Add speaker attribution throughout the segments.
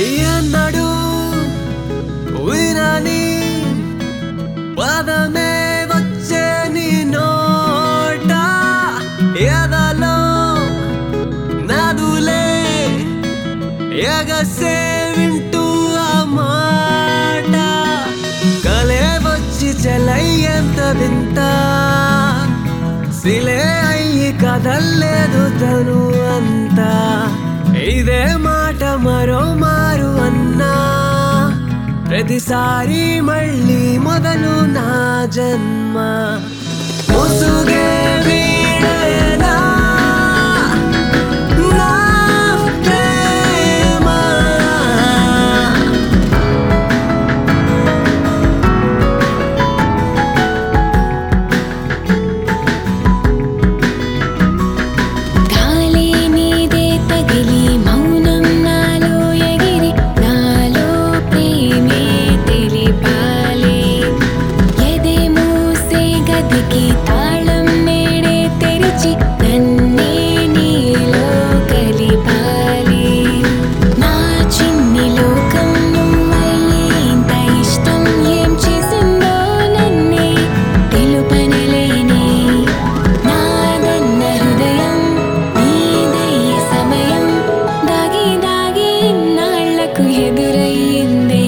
Speaker 1: ఎన్నడు వినని పదమే వచ్చే నీ నోట ఎదలో నదులే ఎగసే వింటూ ఆ మాట కలే వచ్చి చెలై ఎంత వింత సిలే అయ్యి కదల్లేదు తను అంతా ఇదే మాట మరో మారు అన్నా ప్రతిసారి మళ్ళీ మొదలు నా జన్మ ముసుగే వీడేనా నా ప్రేమ
Speaker 2: గాలి నీదే తగిలి మౌనం నాలో ఎగిరి నాలో ప్రేమే తెలిపాలి ఎదే మూసే గదికి తాళం నేడే తెరిచి నన్నే నీలో కలిపాలి నా చిన్ని లోకం నువ్వయ్యే ఇంత ఇష్టం ఏం చేసిందో నన్నే తెలుపనలేనే నాదన్న హృదయం నీదయ్యే సమయం దాగి దాగి నాళ్లకు ఎదురయ్యిందే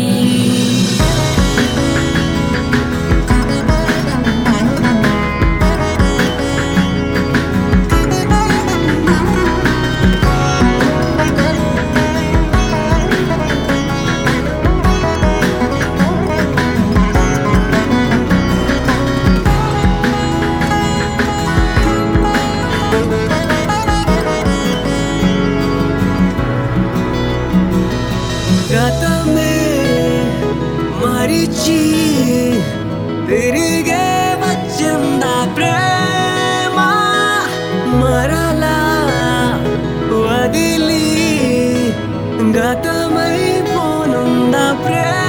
Speaker 1: గతమే మరిచి తిరిగే వచ్చిందా ప్రేమ మరలా వదిలి గతమై పోనుందా ప్రేమ